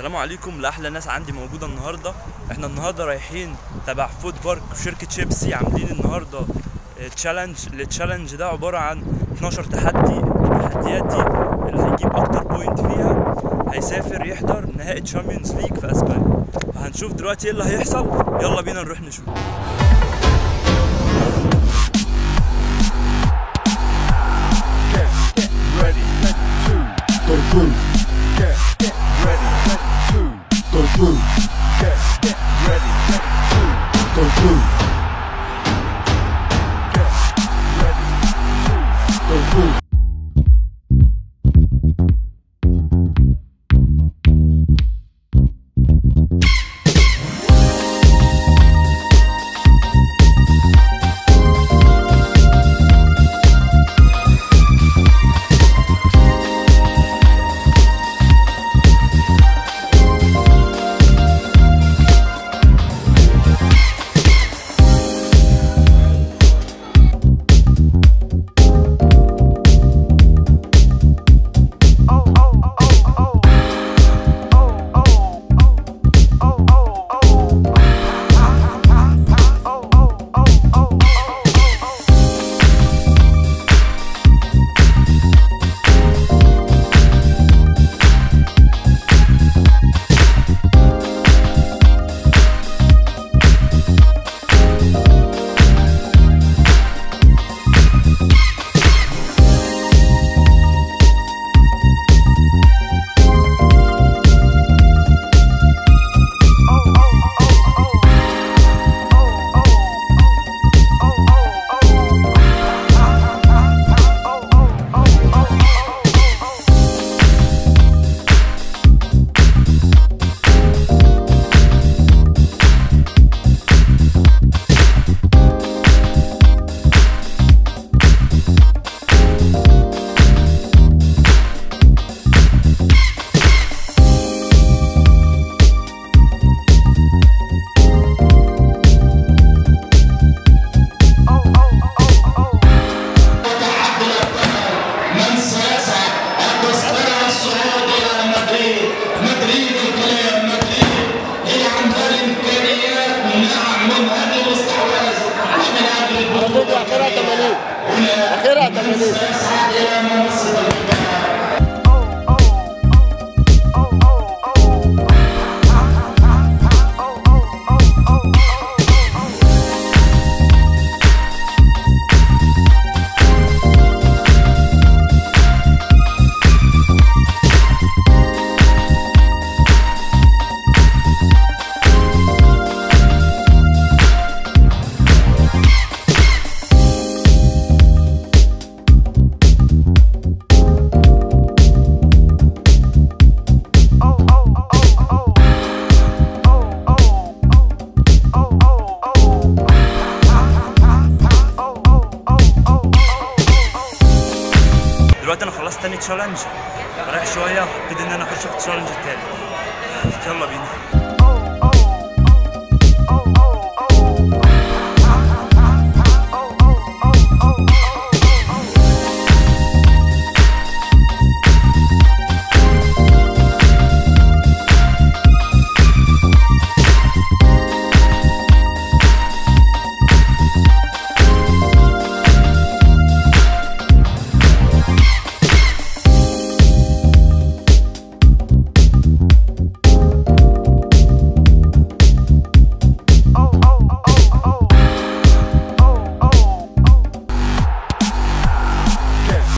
السلام عليكم لاحلى ناس عندي موجوده النهارده احنا النهارده رايحين تبع فود بارك وشركه شيبسي عاملين النهارده تشالنج التشالنج ده عباره عن 12 تحدي التحديات دي اللي هيجيب اكتر بوينت فيها هيسافر يحضر نهائي تشامبيونز ليج في اسبانيا فهنشوف دلوقتي ايه اللي هيحصل يلا بينا نروح نشوف Get ready to go through. Get get ready to go through. Get get ready to go through. Get ready to go through. من سيسعد التذكرة الصعود إلى مدريد مدريد الكلام مدريد هي عندها الإمكانيات نعم من أجل الاستحواذ ومن أجل البطولة الكبيرة هنا من سيسعد إلى منصة البطولة دلوقتي انا خلصت تاني تشالنج رايح شويه ابتدي ان انا اخش في التشالنج التالت يلا بينا